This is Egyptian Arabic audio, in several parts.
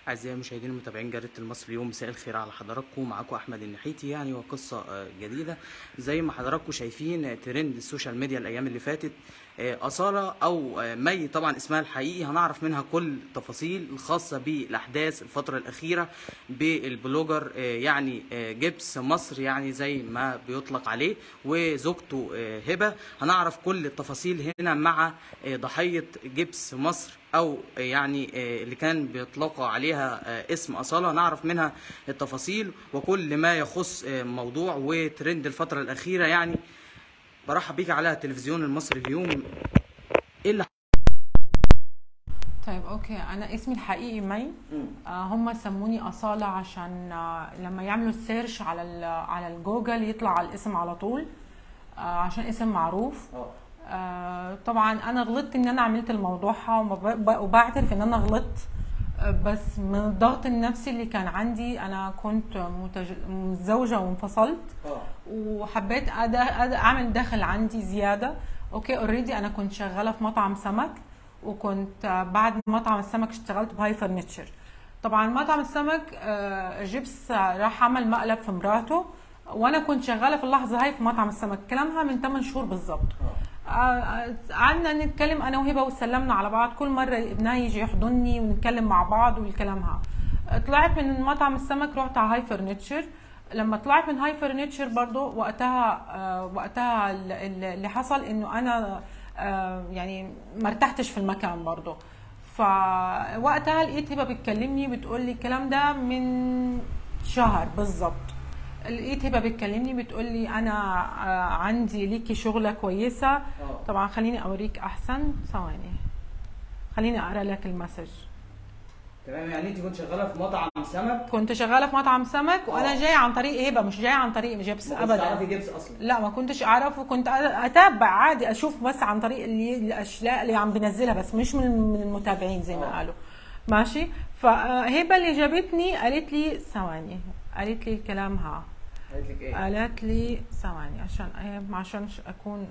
أعزائي المشاهدين المتابعين جريدة المصري اليوم مساء الخير على حضراتكم معاكم أحمد النحيتي يعني وقصة آه، جديدة زي ما حضراتكم شايفين آه، ترند السوشيال ميديا الأيام اللي فاتت آه، أصالة أو آه، مي طبعا اسمها الحقيقي هنعرف منها كل التفاصيل الخاصة بالأحداث الفترة الأخيرة بالبلوجر آه، يعني آه، جبس مصر يعني زي ما بيطلق عليه وزوجته آه، هبة هنعرف كل التفاصيل هنا مع آه، ضحية جبس مصر او يعني آه، اللي كان بيطلقوا عليها آه، اسم اصاله نعرف منها التفاصيل وكل ما يخص آه، موضوع وترند الفتره الاخيره يعني برحب بيك على التلفزيون المصري اليوم ايه اللي طيب اوكي انا اسمي الحقيقي مي آه هم سموني اصاله عشان آه لما يعملوا السيرش على ال- على الجوجل يطلع على الاسم على طول آه عشان اسم معروف آه طبعا انا غلطت ان انا عملت الموضوع وب- وبعترف ان انا غلطت آه، بس من الضغط النفسي اللي كان عندي انا كنت متج- متزوجه وانفصلت وحبيت أد- أد- اعمل دخل عندي زياده اوكي اوريدي انا كنت شغاله في مطعم سمك وكنت آه، بعد مطعم السمك اشتغلت بهاي فرنتشر طبعا مطعم السمك آه، جبس آه، راح عمل مقلب في مراته وانا كنت شغاله في اللحظه هاي في مطعم السمك كلامها من 8 شهور بالظبط آه، آه، قعدنا نتكلم انا وهبه وسلمنا على بعض كل مره ابنها يجي يحضني ونتكلم مع بعض والكلامها طلعت من مطعم السمك رحت على هاي فرنتشر لما طلعت من هاي فرنتشر برضو وقتها آه، وقتها ال- ال- اللي حصل انه انا آه، يعني ما ارتحتش في المكان برضو فوقتها لقيت هبه بتكلمني بتقول لي الكلام ده من شهر بالظبط لقيت هبه بتكلمني بتقول لي انا آه، عندي ليكي شغله كويسه طبعا خليني اوريك احسن ثواني خليني اقرا لك المسج تمام يعني انت كنت شغاله في مطعم سمك كنت شغاله في مطعم سمك وانا آه. جايه عن طريق هبه مش جايه عن طريق جبس ما كنتش تعرفي ابدا جبس اصلا لا ما كنتش اعرف وكنت اتابع عادي اشوف بس عن طريق اللي الاشياء اللي عم بنزلها بس مش من من المتابعين زي آه. ما قالوا ماشي فهبه اللي جابتني قالت لي ثواني قالت لي الكلام ها قالت لك ايه قالت لي ثواني عشان إيه، عشان اكون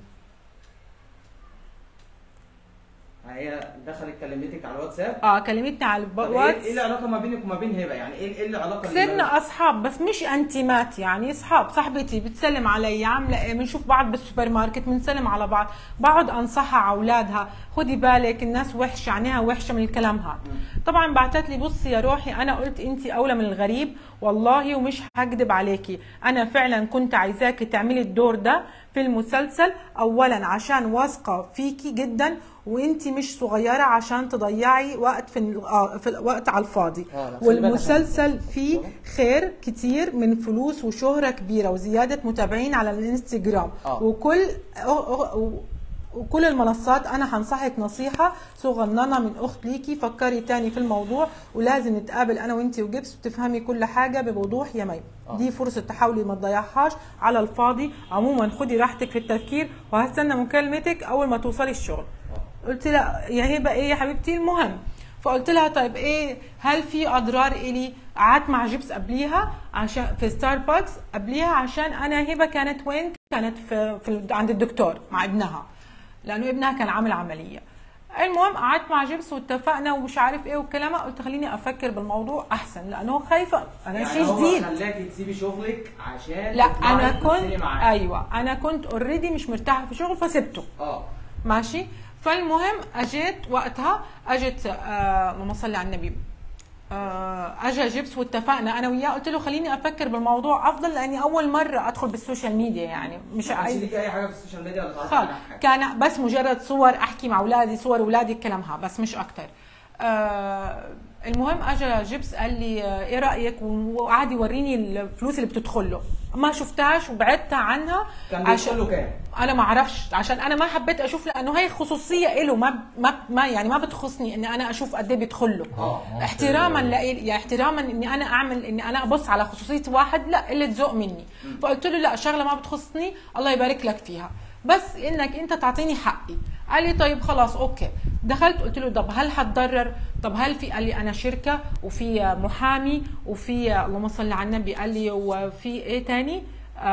هي دخلت كلمتك على الواتساب اه كلمتني على طب ايه الواتس ايه العلاقه ما بينك وما بين هبه يعني ايه ايه العلاقه اللي ما- صرنا اصحاب بس مش انتيمات يعني اصحاب صاحبتي بتسلم علي عامله ايه بنشوف بعض بالسوبر ماركت بنسلم على بعض بقعد انصحها على اولادها خدي بالك الناس وحشه عينيها وحشه من كلامها طبعا بعتت لي بصي يا روحي انا قلت انت اولى من الغريب والله ومش هكذب عليكي انا فعلا كنت عايزاكي تعملي الدور ده في المسلسل اولا عشان واثقه فيكي جدا وانت مش صغيره عشان تضيعي وقت في ال- آه، في الوقت على الفاضي آه، لا، خلي بالك. والمسلسل فيه خير كتير من فلوس وشهرة كبيرة وزيادة متابعين على الانستجرام آه. وكل أو- أو- وكل المنصات انا هنصحك نصيحة صغننة من اخت ليكي فكري تاني في الموضوع ولازم نتقابل انا وانتي وجبس وتفهمي كل حاجة بوضوح يا مي آه. دي فرصة تحاولي ما تضيعهاش على الفاضي عموما خدي راحتك في التفكير وهستنى مكالمتك اول ما توصلي الشغل قلت لها يا هبه ايه يا حبيبتي المهم فقلت لها طيب ايه هل في اضرار الي قعدت مع جيبس قبليها عشان في ستاربكس قبليها عشان انا هبه كانت وين كانت في, في عند الدكتور مع ابنها لانه ابنها كان عامل عمليه المهم قعدت مع جيبس واتفقنا ومش عارف ايه والكلام قلت خليني افكر بالموضوع احسن لانه خايفه انا يعني شيء هو جديد خلاكي تسيبي شغلك عشان لا تطلعي انا تمثلي كنت معاه. ايوه انا كنت اوريدي مش مرتاحه في شغل فسبته اه ماشي فالمهم اجيت وقتها اجت آه اللهم صل على النبي آه اجى جيبس واتفقنا انا وياه قلت له خليني افكر بالموضوع افضل لاني اول مره ادخل بالسوشيال ميديا يعني مش ما كانش عايز ليكي اي حاجه في السوشيال ميديا ولا تعرفي خالص عنها حاجه كان بس مجرد صور احكي مع اولادي صور اولادي كلامها بس مش اكتر آه المهم اجى جيبس قال لي آه، ايه رايك وقعد يوريني الفلوس اللي بتدخل له ما شفتهاش وبعدت عنها كان بيدخل له كام؟ انا ما اعرفش عشان انا ما حبيت اشوف لانه هي خصوصيه له ما ما, ما يعني ما بتخصني اني انا اشوف قد ايه بيدخل له اه احتراما لإلي يعني احتراما اني انا اعمل اني انا ابص على خصوصيه واحد لا قله ذوق مني فقلت له لا شغله ما بتخصني الله يبارك لك فيها بس انك انت تعطيني حقي قال لي طيب خلاص اوكي دخلت قلت له طب هل حتضرر طب هل في قال لي انا شركه وفي محامي وفي اللهم صل على النبي قال لي وفي ايه تاني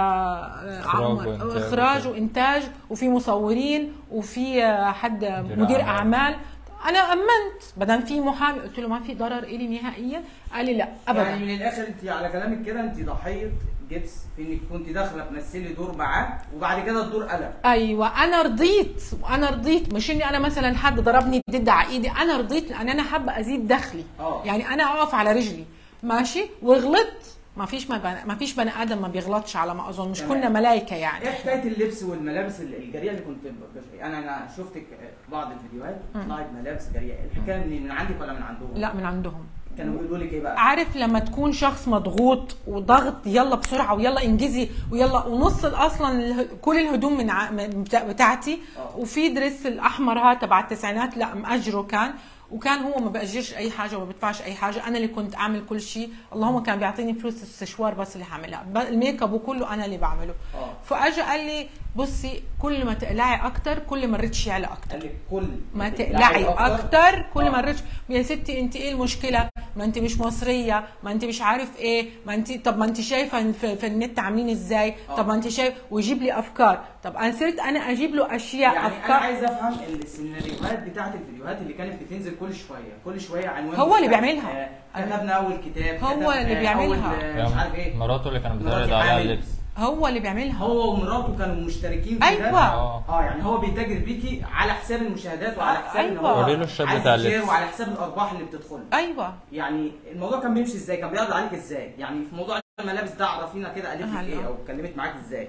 آه، إخراج عمر- وإنتاج اخراج وكده. وانتاج وفي مصورين وفي آه، حد مدير أعمال. اعمال انا امنت بدل في محامي قلت له ما في ضرر الي نهائيا قال لي لا ابدا يعني من الاخر انت على كلامك كده انت ضحيه جبس في انك كنت داخله تمثلي دور معاه وبعد كده الدور قلب ايوه انا رضيت وانا رضيت مش اني انا مثلا حد ضربني ضد على ايدي انا رضيت لان انا حابه ازيد دخلي آه. يعني انا اقف على رجلي ماشي وغلطت ما فيش ما, بني ما فيش بني ادم ما بيغلطش على ما اظن مش تمام. كنا ملائكه يعني ايه حكايه اللبس والملابس ال- الجريئه اللي كنت ب- ب- انا انا شفتك في بعض الفيديوهات طلعت ملابس جريئه الحكايه من من عندك ولا من عندهم؟ لا من عندهم كانوا بيقولوا لك ايه بقى؟ عارف لما تكون شخص مضغوط وضغط يلا بسرعه ويلا انجزي ويلا ونص اصلا اله- كل الهدوم من ع- من بتا- بتاعتي آه. وفي دريس الاحمر ها تبع التسعينات لا مأجره كان وكان هو ما بأجرش اي حاجه وما بدفعش اي حاجه انا اللي كنت اعمل كل شيء اللهم كان بيعطيني فلوس السشوار بس اللي حاملها ب- الميك اب وكله انا اللي بعمله آه. فاجى قال لي بصي كل ما تقلعي اكتر كل ما الريتش يعلى اكتر قال لك كل ما تقلعي تقلعي اكتر كل آه. ما الريتش يا ستي انت ايه المشكله ما انت مش مصريه ما انت مش عارف ايه ما انت طب ما انت شايفه في, في النت عاملين ازاي آه. طب ما انت شايف ويجيب لي افكار طب انا صرت انا اجيب له اشياء يعني انا افكار عايز افهم السيناريوهات بتاعت الفيديوهات اللي كانت بتنزل كل شويه كل شويه عنوان هو اللي مختلف. بيعملها. آه، كتبنا اول كتاب هو كتب- اللي آه، بيعملها. أول، آه، مش عارف ايه مراته اللي كانت مراتي بتعرض عليها حامل. اللبس هو اللي بيعملها هو ومراته كانوا مشتركين في أيوة. ده اه اه يعني هو بيتاجر بيكي على حساب المشاهدات وعلى آه، حساب ان أيوة. هو وري له الشاب عايز بتاع يشير اللبس. وعلى حساب الارباح اللي بتدخل ايوه يعني الموضوع كان بيمشي ازاي كان بيعرض عليك ازاي يعني في موضوع الملابس ده عرفينا كده قالت لك هلا. ايه او اتكلمت معاك ازاي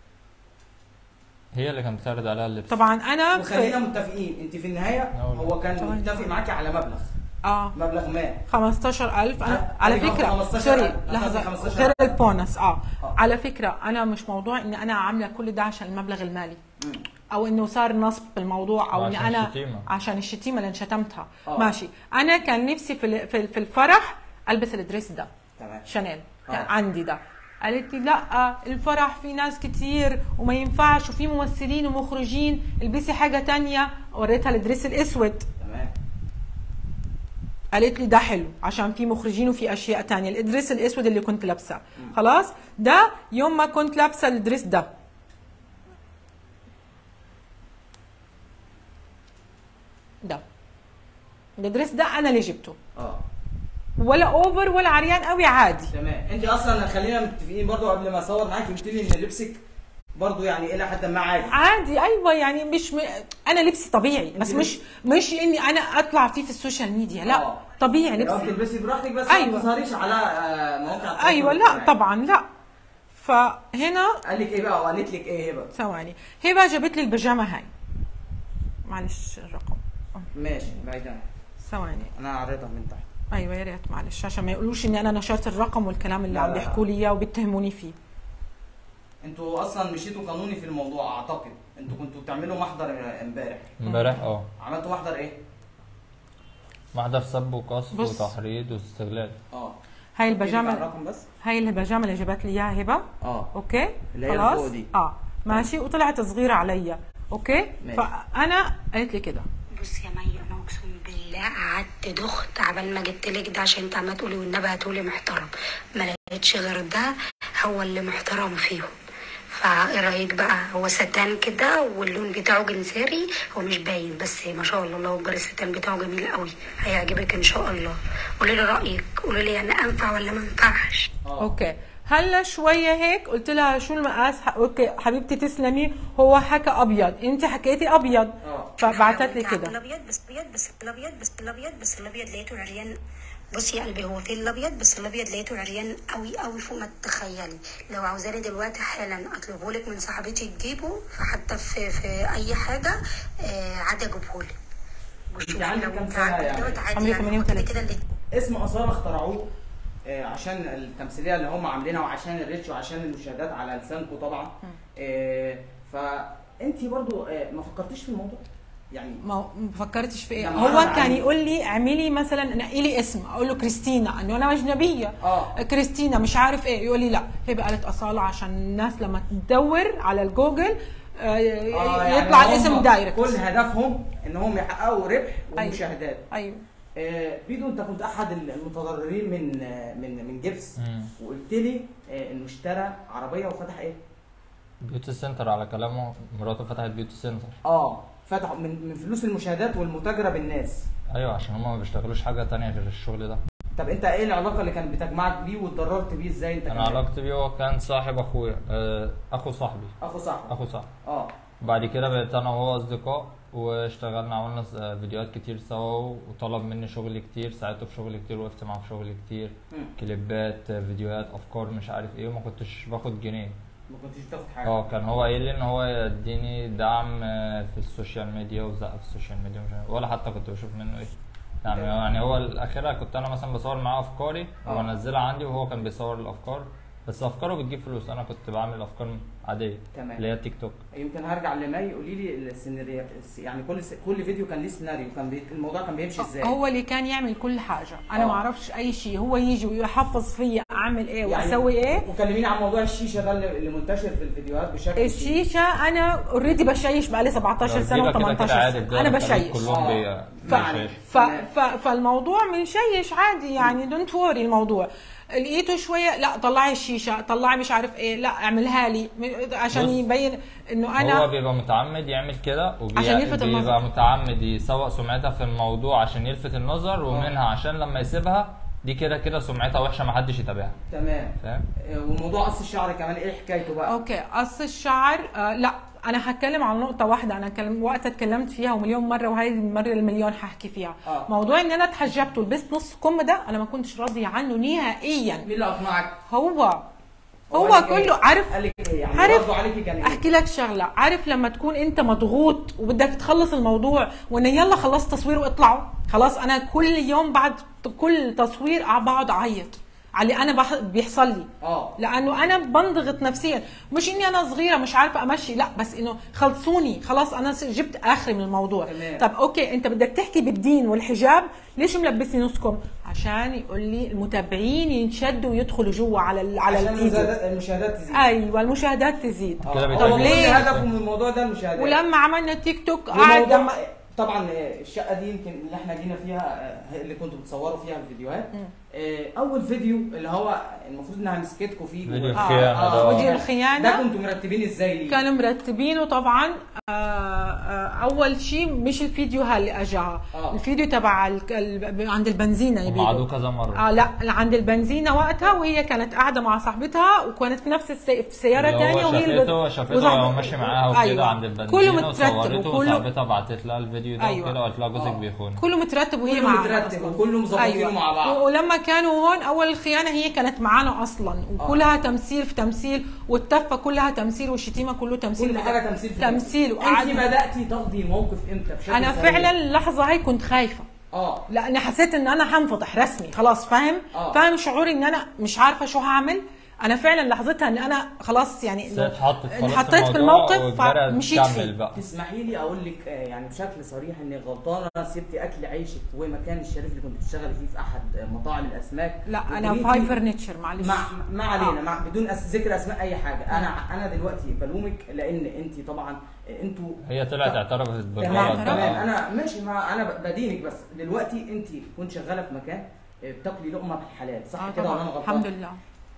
هي اللي كانت بتعرض عليها اللبس طبعا انا وخلينا في متفقين انت في النهايه أول. هو كان طبعاً. متفق معاكي على مبلغ اه مبلغ ما 15000 انا آه، على أيوة، فكره 15,000 سوري أنا لحظه قصدي 15,000. غير البونس اه آه. على فكره انا مش موضوع اني انا عامله كل ده عشان المبلغ المالي مم. او انه صار نصب بالموضوع او اني عشان انا الشتيمة. عشان الشتيمه اللي انشتمتها آه. ماشي انا كان نفسي في ال- في في الفرح البس الدريس ده تمام شانيل كان آه. عندي ده قالت لي لا الفرح في ناس كتير وما ينفعش وفي ممثلين ومخرجين البسي حاجه تانية وريتها الدريس الاسود تمام قالت لي ده حلو عشان في مخرجين وفي اشياء تانية الادريس الاسود اللي كنت لابساه خلاص ده يوم ما كنت لابسه الدريس ده ده الدريس ده انا اللي جبته اه ولا اوفر ولا عريان قوي عادي تمام انت اصلا خلينا متفقين برضو قبل ما اصور معاك قلت لي ان لبسك برضو يعني الى حد ما عادي عادي ايوه يعني مش م... انا لبسي طبيعي بس انت مش مش اني انا اطلع فيه في السوشيال ميديا لا آه. طبيعي لو لبسي تلبسي براحتك بس أيوة. ما تظهريش على آه، مواقع التواصل ايوه لا الاجتماعي. طبعا لا فهنا قال لك ايه بقى وقالت لك ايه هبه ثواني هبه جابت لي البيجامه هاي معلش الرقم ماشي بعيدا ثواني انا هعرضها من تحت ايوه يا ريت معلش عشان ما يقولوش اني انا نشرت الرقم والكلام اللي لا، عم لا، لا. بيحكوا لي اياه وبيتهموني فيه انتوا اصلا مشيتوا قانوني في الموضوع اعتقد انتوا كنتوا بتعملوا محضر امبارح امبارح اه عملتوا محضر ايه محضر سب وقصف بص. وتحريض واستغلال اه هاي اكتبي بقى البيجامه الرقم بس هاي البيجامه اللي جابت لي اياها هبه اه اوكي اللي هي اللي خلاص فوق دي. اه ماشي وطلعت صغيره عليا اوكي ماشي. فانا قالت لي كده بصي يا مي انا اقسم بالله قعدت دخت عبال ما جبت لك ده عشان انت عماله تقولي والنبي هتقولي محترم ما لقيتش غير ده هو اللي محترم فيهم فايه رايك بقى هو ستان كده واللون بتاعه جنساري هو مش باين بس ما شاء الله الله اكبر الستان بتاعه جميل قوي هيعجبك ان شاء الله قولي لي رايك قولي لي انا انفع ولا ما انفعش اه اوكي هلا شويه هيك قلت لها شو المقاس ح- اوكي حبيبتي تسلمي هو حكى ابيض انت حكيتي ابيض اه. فبعتت لي كده الابيض بس الابيض بس الابيض بس الابيض بس الابيض لقيته عريان بصي يا قلبي هو في الابيض بس الابيض لقيته عريان قوي قوي فوق ما تتخيلي لو عاوزاني دلوقتي حالا اطلبه لك من صاحبتي تجيبه فحتى في في اي حاجه آه عادي اجيبه لك انت عندك كام سنة يعني؟ عمري 38. كده اللي اسم اصاله اخترعوه آه، عشان التمثيليه اللي هم عاملينها وعشان الريتش وعشان المشاهدات على لسانكم طبعا آه، فانت برضو آه، ما فكرتيش في الموضوع يعني ما ما فكرتش في ايه لما هو عرض كان عليك. يقول لي اعملي مثلا نقي لي اسم اقول له كريستينا انه انا اجنبيه اه. كريستينا مش عارف ايه يقول لي لا هي قالت اصاله عشان الناس لما تدور على الجوجل آه، آه، يعني يطلع هم الاسم دايركت كل هدفهم ان هم يحققوا ربح أيوة. ومشاهدات ايوه آه، بيدو انت كنت احد المتضررين من آه، من من جبس مم. وقلت لي آه، انه اشترى عربيه وفتح ايه؟ بيوتي سنتر على كلامه مراته فتحت بيوتي سنتر اه فتحوا من من فلوس المشاهدات والمتاجره بالناس ايوه عشان هما ما بيشتغلوش حاجه تانية غير الشغل ده طب انت ايه العلاقه اللي كانت بتجمعك بيه واتضررت بيه ازاي انت انا كمان؟ علاقتي بيه هو كان صاحب اخويا آه، اخو صاحبي اخو صاحبك اخو صاحبي اه بعد كده بقيت انا وهو اصدقاء واشتغلنا عملنا س- آه، فيديوهات كتير سوا وطلب مني شغل كتير ساعدته في شغل كتير وقفت معاه في شغل كتير مم. كليبات آه، فيديوهات افكار مش عارف ايه وما كنتش باخد جنيه ما كنتش بتاخد حاجه اه كان هو قايل لي ان هو يديني دعم آه، في السوشيال ميديا وزقه في السوشيال ميديا ومش عارف ولا حتى كنت بشوف منه ايه يعني يعني هو الاخيره كنت انا مثلا بصور معاه افكاري اه. وانزلها عندي وهو كان بيصور الافكار بس افكاره بتجيب فلوس انا كنت بعمل افكار عاديه تمام. اللي هي تيك توك يمكن هرجع لمي قولي لي السيناريو يعني كل س... كل فيديو كان ليه سيناريو كان بي... الموضوع كان بيمشي ازاي هو اللي كان يعمل كل حاجه انا آه. ما اعرفش اي شيء هو يجي ويحفظ فيا اعمل ايه يعني واسوي ايه وكلميني عن موضوع الشيشه ده اللي اللي منتشر في الفيديوهات بشكل كبير. الشيشه انا اوريدي بشيش بقالي 17 سنه كده كده و18 عادي سنه بداية انا الطريق بشيش كلهم آه. بي- ف... بيشيش. ف... ف... فالموضوع من شيش عادي يعني دونت وري الموضوع لقيته شويه لا طلعي الشيشه طلعي مش عارف ايه لا اعملها لي م- عشان بص، يبين انه هو انا بيبقى متعمد يعمل كده عشان يلفت وبيبقى النظر. متعمد يسوق سمعتها في الموضوع عشان يلفت النظر ومنها عشان لما يسيبها دي كده كده سمعتها وحشه محدش يتابعها تمام فاهم آه، وموضوع قص الشعر كمان ايه حكايته بقى اوكي قص الشعر آه لا انا هتكلم عن نقطة واحدة أنا كلم وقت اتكلمت فيها ومليون مرة وهي المرة المليون هحكي فيها آه. موضوع إن أنا اتحجبت ولبست نص كم ده أنا ما كنتش راضية عنه نهائيا مين اللي اقنعك؟ هو هو قال لك إيه؟ كله عارف قال لك ايه يعني عارف برضه عليكي كان ايه؟ احكي لك شغله عارف لما تكون انت مضغوط وبدك تخلص الموضوع وان يلا خلصت تصوير واطلعوا خلاص انا كل يوم بعد كل تصوير بقعد اعيط على اللي انا بح... بيحصل لي اه لانه انا بنضغط نفسيا مش اني انا صغيره مش عارفه امشي لا بس انه خلصوني خلاص انا س- جبت اخري من الموضوع تمام. طب اوكي انت بدك تحكي بالدين والحجاب ليش ملبسني نصكم عشان يقول لي المتابعين ينشدوا ويدخلوا جوا على ال... على عشان الفيديو المشاهدات المشاهدات تزيد ايوه المشاهدات تزيد آه. كده هو بيتعجب. كل ليه؟ هدفه من الموضوع ده المشاهدات ولما عملنا تيك توك قعد وموضوع لما طبعا آه، الشقه دي يمكن اللي احنا جينا فيها آه، اللي كنتوا بتصوروا فيها الفيديوهات آه، اول فيديو اللي هو المفروض انها مسكتكم فيه فيديو و- الخيانة آه، ده. فيديو ده الخيانة. كنتوا مرتبين ازاي ليه؟ كانوا مرتبينه طبعا آه، آه، اول شيء مش الفيديو اللي اجاها آه. الفيديو تبع ال- ال- عند البنزينه هم يبيدوا. عادوه كذا مره اه لا عند البنزينه وقتها وهي كانت قاعده مع صاحبتها وكانت في نفس السي... في سياره اللي ثانيه هو وهي شافته شافته وصاحب- وهو ماشي معاها وكده أيوة. عند البنزينة كله مترتب وصورته وكله وصاحبتها بعتت لها الفيديو ده أيوة. وكده وقالت لها جوزك آه. بيخونك كله مترتب وهي كله معاها مترتب أصلاً. وكله مظبطينه مع بعض. و- ولما كانوا هون اول الخيانه هي كانت معانا اصلا وكلها تمثيل في تمثيل والتفه كلها تمثيل والشتيمه كله تمثيل كل حاجه تمثيل في تمثيل انت وقعدنا- بداتي تاخدي موقف امتى بشكل انا سريع؟ فعلا اللحظه هاي كنت خايفه اه لاني حسيت ان انا هنفضح رسمي خلاص فاهم آه. فاهم شعوري ان انا مش عارفه شو هعمل انا فعلا لحظتها ان انا خلاص يعني بس هي اتحطت خلاص في حطيت في الموضوع الموقف والجرى فمشيت تكمل فيه بقى تسمحي لي اقول لك آه، يعني بشكل صريح انك غلطانه سبتي اكل عيشك ومكان الشريف اللي كنت بتشتغلي فيه في احد آه، مطاعم الاسماك لا انا وجريتي- في هاي فرنتشر معلش مع ما علينا آه. مع بدون أس... ذكر اسماء اي حاجه انا انا دلوقتي بلومك لان انت طبعا آه، انتوا هي طلعت اعترفت تمام بالغلط اعترفت. تمام بقى انا ماشي مع انا ب- بدينك بس دلوقتي انت كنت شغاله في مكان آه، بتاكلي لقمه بالحلال صح آه كده ولا انا طبعا غلطان الحمد لله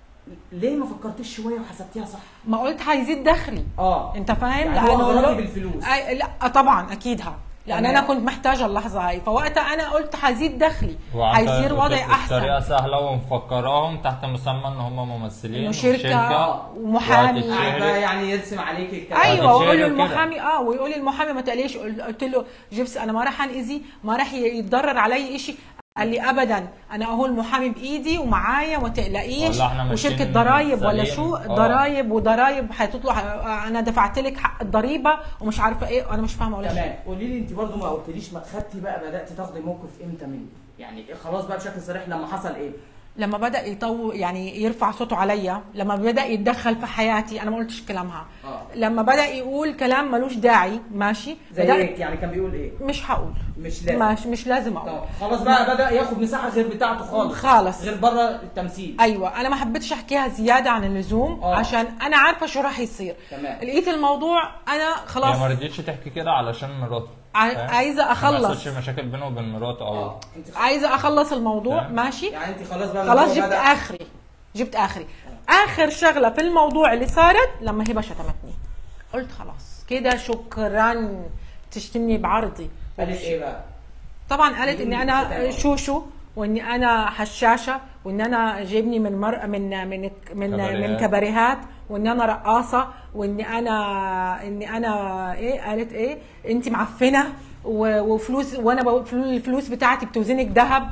ليه ما فكرتيش شويه وحسبتيها صح ما قلت هيزيد دخلي اه انت فاهم يعني هو لو- أغراضي بالفلوس. أي لا طبعا اكيد ها لان تمام. انا كنت محتاجه اللحظه هاي فوقتها انا قلت هيزيد دخلي وعن هيصير طريق- وضعي بطريقه احسن سهله ومفكراهم تحت مسمى ان هم ممثلين إنه شركة آه. ومحامي. وهتتشهر. قاعد بقى يعني يرسم عليك الكلام ايوه هتتشهر ويقول له وكده. المحامي اه ويقول لي المحامي ما تقليش قل- قلت له جبس انا ما راح انأذي ما راح يتضرر علي شيء قال لي ابدا انا اهو المحامي بايدي ومعايا وما تقلقيش والله إحنا وشركه ماشيين ضرايب ولا سليم. شو آه. ضرايب وضرايب هتطلع آه، انا دفعت لك حق الضريبه ومش عارفه ايه انا مش فاهمه ولا شيء تمام قولي لي انت برضو ما قلتليش ما خدتي بقى بداتي تاخدي موقف امتى مني يعني خلاص بقى بشكل صريح لما حصل ايه لما بدا يطو يعني يرفع صوته عليا لما بدا يتدخل في حياتي انا ما قلتش كلامها آه. لما بدا يقول كلام ملوش داعي ماشي زي بدات ايه يعني كان بيقول ايه مش هقول مش لازم مش مش لازم اقول طب خلاص بقى بدا ياخد مساحه غير بتاعته خالص خالص. غير بره التمثيل ايوه انا ما حبيتش احكيها زياده عن اللزوم آه. عشان انا عارفه شو راح يصير تمام. لقيت الموضوع انا هي خلاص ما رضيتش تحكي كده علشان مراته ع- فاهم؟ عايزة عشان ما أخلص. يحصلش مشاكل بينه وبين مراته او اه انت عايزه اخلص الموضوع فاهم. ماشي يعني انت خلاص بقى خلاص الموضوع جبت بدأ- اخري جبت اخري اخر شغله في الموضوع اللي صارت لما هبه شتمتني قلت خلاص كده شكرا تشتمني بعرضي قالت ايه بقى؟ طبعا قالت اني انا بتتابع. شوشو واني انا حشاشه وان انا جايبني من مر... من من من كباريهات. من كباريهات وان انا رقاصه واني انا اني انا ايه قالت ايه انت معفنه و- وفلوس وانا بقول فلو- الفلوس بتاعتي بتوزنك ذهب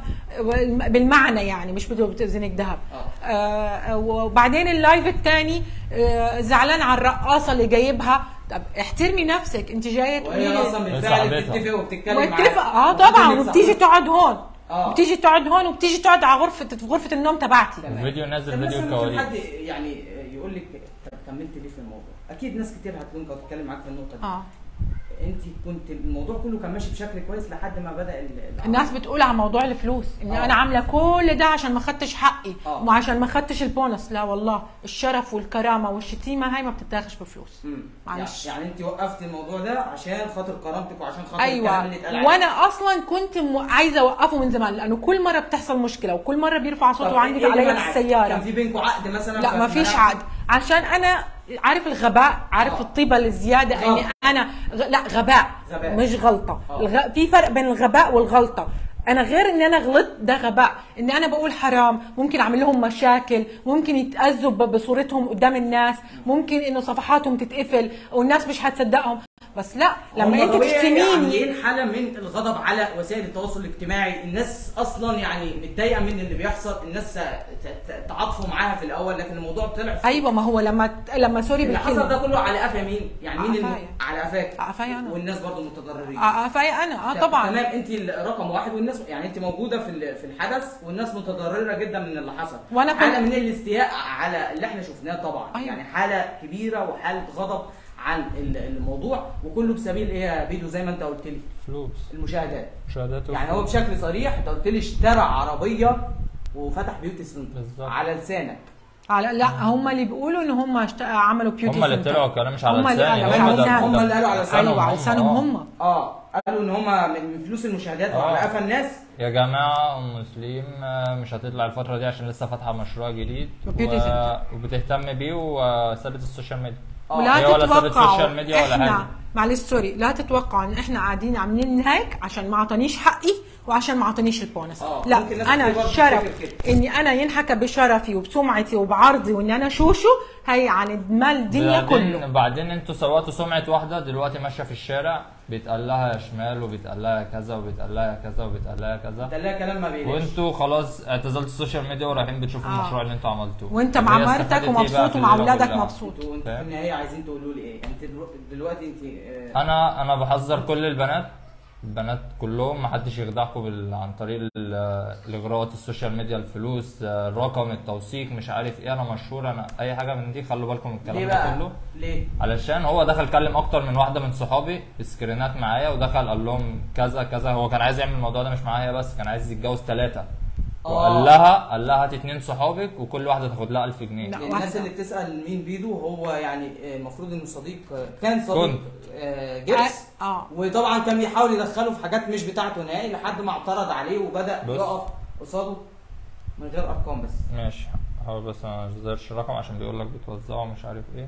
بالمعنى يعني مش بتو- بتوزنك ذهب آه. آه وبعدين اللايف الثاني آه زعلان على الرقاصه اللي جايبها طب احترمي نفسك انت جايه تقولي وهي لي اصلا بس بالفعل صاحبتها. بتتفق وبتتكلم معاك واتفق اه طبعا وبتتفق وبتيجي صاحبتها. تقعد هون آه. وبتيجي تقعد هون وبتيجي تقعد على غرفه في غرفه النوم تبعتي تمام. الفيديو نازل طب فيديو مثلا ممكن كواليس. حد يعني يقول لك طب كملت ليه في الموضوع؟ اكيد ناس كتير هتكون كانت بتتكلم معاك في النقطه دي اه انت كنت الموضوع كله كان ماشي بشكل كويس لحد ما بدا ال- العرض. الناس بتقول على موضوع الفلوس ان آه. انا عامله كل ده عشان ما خدتش حقي آه. وعشان ما خدتش البونص لا والله الشرف والكرامه والشتيمه هاي ما بتتاخش بفلوس مم. معلش. يعني انت وقفت الموضوع ده عشان خاطر كرامتك وعشان خاطر الكلام ايوه اللي اتقال عليك. وانا اصلا كنت م... عايزه اوقفه من زمان لانه كل مره بتحصل مشكله وكل مره بيرفع طب صوته عندي إيه اللي عليا منعك؟ في السياره كان في بينكم عقد مثلا لا ما فيش عقد عشان انا عارف الغباء عارف آه. الطيبه الزياده غلط. اني انا غ... لا غباء, غباء. مش غلطه آه. الغ... في فرق بين الغباء والغلطه انا غير ان انا غلطت ده غباء ان انا بقول حرام ممكن اعمل لهم مشاكل ممكن يتاذوا ب- بصورتهم قدام الناس ممكن انه صفحاتهم تتقفل والناس مش هتصدقهم بس لا لما انت تشتميني عاملين حاله من الغضب على وسائل التواصل الاجتماعي الناس اصلا يعني متضايقه من اللي بيحصل الناس ت- ت- تعاطفوا معاها في الاول لكن الموضوع طلع في- ايوه ما هو لما لما سوري اللي حصل ده بالكلمه كله على قفا مين يعني مين الم... قفايا. على قفاك قفايا أنا. والناس برضو متضررين اه فاي انا اه طبعا تمام انت رقم واحد والناس يعني انت موجوده في ال- في الحدث والناس متضرره جدا من اللي حصل وأنا كنت- حاله من الاستياء على اللي احنا شفناه طبعا أيوة. يعني حاله كبيره وحاله غضب عن ال- الموضوع وكله بسبيل ايه يا بيدو زي ما انت قلت لي فلوس المشاهدات مشاهدات يعني هو وفلوس. بشكل صريح انت قلت لي اشترى عربيه وفتح بيوتي سنتر بالظبط. على لسانك على لا هم اللي بيقولوا ان هم اشت... عملوا بيوتي هم اللي سنتر. طلعوا الكلام مش على هم اللي لساني قالوا هم على ده- لسانهم. هم اللي قالوا على لسانهم. ايوه على لسانهم هم. هم اه قالوا ان هم من فلوس المشاهدات آه. وعلى قفا الناس يا جماعة أم مسلم آه، مش هتطلع الفترة دي عشان لسه فاتحة مشروع جديد وبيوتي سنتر. وبتهتم بيه وسابت السوشيال ميديا آه. ولا هي ولا سابت تتوقعوا سوشيال ميديا ولا احنا حاجة. معلش سوري لا تتوقعوا ان احنا قاعدين عاملين هيك عشان ما اعطانيش حقي وعشان ما اعطانيش البونس آه، لا ممكن ناس انا كتير برضه شرف تفتكر اني انا ينحكى بشرفي وبسمعتي وبعرضي واني انا شوشو هي عن مال الدنيا بعدين كله بعدين انتوا سواتوا سمعة واحدة دلوقتي ماشية في الشارع بيتقال لها شمال وبيتقال لها كذا وبيتقال لها كذا وبيتقال لها كذا ده لا كلام ما بيقلش وانتوا خلاص اعتزلتوا السوشيال ميديا ورايحين بتشوفوا آه. المشروع اللي انتوا عملتوه وانت طب مع هي مرتك استفادت ايه بقى ومبسوط في ومع الليلة اولادك كلها؟ مبسوط انتوا انتوا في فاهم؟ النهايه عايزين تقولوا لي ايه؟ انت دلو- دلوقتي انت آه، انا انا بحذر كل البنات البنات كلهم ما حدش يخدعكم بال... عن طريق ال- الاغراءات السوشيال ميديا الفلوس الرقم التوثيق مش عارف ايه انا مشهور انا اي حاجه من دي خلوا بالكم من ليه الكلام ده بقى؟ كله ليه؟ علشان هو دخل كلم اكتر من واحده من صحابي سكرينات معايا ودخل قال لهم كذا كذا هو كان عايز يعمل الموضوع ده مش معايا بس كان عايز يتجوز ثلاثه آه. وقال لها قال لها هات اتنين صحابك وكل واحده تاخد لها 1000 جنيه لا. الناس واحدة. اللي بتسال مين بيدو هو يعني آه، المفروض انه صديق آه، كان صديق كنت. آه، جبس اه وطبعا كان بيحاول يدخله في حاجات مش بتاعته نهائي لحد ما اعترض عليه وبدا بص. يقف قصاده من غير ارقام بس ماشي هو بس انا مش الرقم عشان بيقول لك بتوزعه مش عارف ايه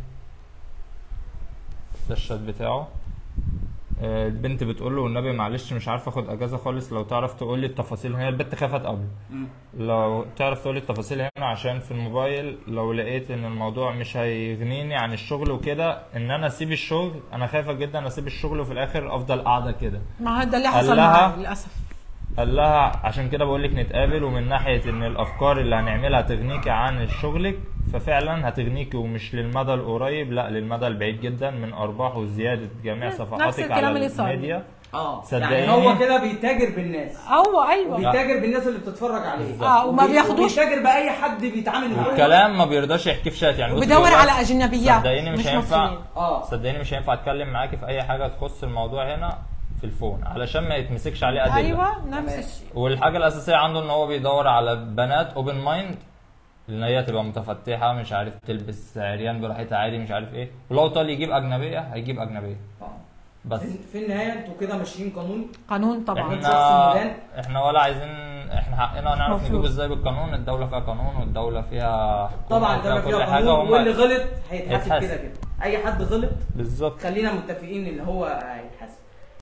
ده الشات بتاعه آه، البنت بتقول له والنبي معلش مش عارف اخد اجازه خالص لو تعرف تقول لي التفاصيل هي البنت خافت قبل لو تعرف تقول لي التفاصيل هنا عشان في الموبايل لو لقيت ان الموضوع مش هيغنيني عن الشغل وكده ان انا اسيب الشغل انا خايفه جدا اسيب الشغل وفي الاخر افضل قاعده كده ما هذا اللي قال حصل لها- معي للاسف قال لها عشان كده بقول لك نتقابل ومن ناحيه ان الافكار اللي هنعملها تغنيكي عن شغلك ففعلا هتغنيكي ومش للمدى القريب لا للمدى البعيد جدا من ارباح وزياده جميع نفس صفحاتك الكلام على اللي صار. الميديا اه صدقيني. يعني هو كده بيتاجر بالناس ايوه ايوه بيتاجر بالناس اللي بتتفرج عليه اه وما وبي- بياخدوش وبيتاجر باي حد بيتعامل معاه والكلام ما بيرضاش يحكي في شات يعني بص وبدور بيقول لك على اجنبيات صدقيني مش مش هينفع مصريين اه صدقيني مش هينفع اتكلم معاكي في اي حاجه تخص الموضوع هنا في الفون علشان ما يتمسكش عليه ادله ايوه نفس الشيء والحاجه الاساسيه عنده ان هو بيدور على بنات اوبن مايند ان هي تبقى متفتحه مش عارف تلبس عريان براحتها عادي مش عارف ايه ولو طال يجيب اجنبيه هيجيب اجنبيه آه. بس في- في النهايه انتوا كده ماشيين قانون قانون طبعا شخص احنا مدان. احنا ولا عايزين احنا حقنا نعرف مفروض. نجيب ازاي بالقانون الدوله فيها قانون والدوله فيها حكومة طبعا وفيها ده كل فيها حاجه قانون واللي وهم غلط هيتحاسب هيتحاسب. كده كده اي حد غلط بالظبط خلينا متفقين ان هو هيتحاسب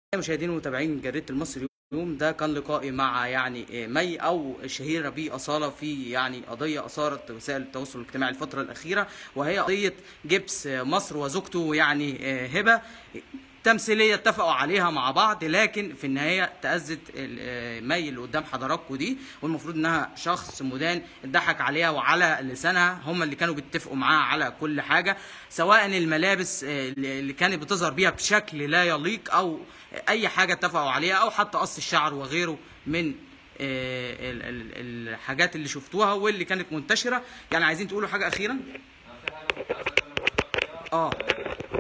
مشاهدين ومتابعين جريدة المصري اليوم ده كان لقائي مع يعني مي او شهيرة بيه أصالة في يعني قضية أثارت وسائل التواصل الاجتماعي الفترة الأخيرة وهي قضية جبس مصر وزوجته يعني هبة تمثيليه اتفقوا عليها مع بعض لكن في النهايه تأذت ال- مي اللي قدام حضراتكم دي والمفروض انها شخص مدان اتضحك عليها وعلى لسانها هم اللي كانوا بيتفقوا معاها على كل حاجه سواء الملابس آه، اللي كانت بتظهر بيها بشكل لا يليق او اي حاجه اتفقوا عليها او حتى قص الشعر وغيره من آه، ال- ال- الحاجات اللي شفتوها واللي كانت منتشره يعني عايزين تقولوا حاجه اخيرا اه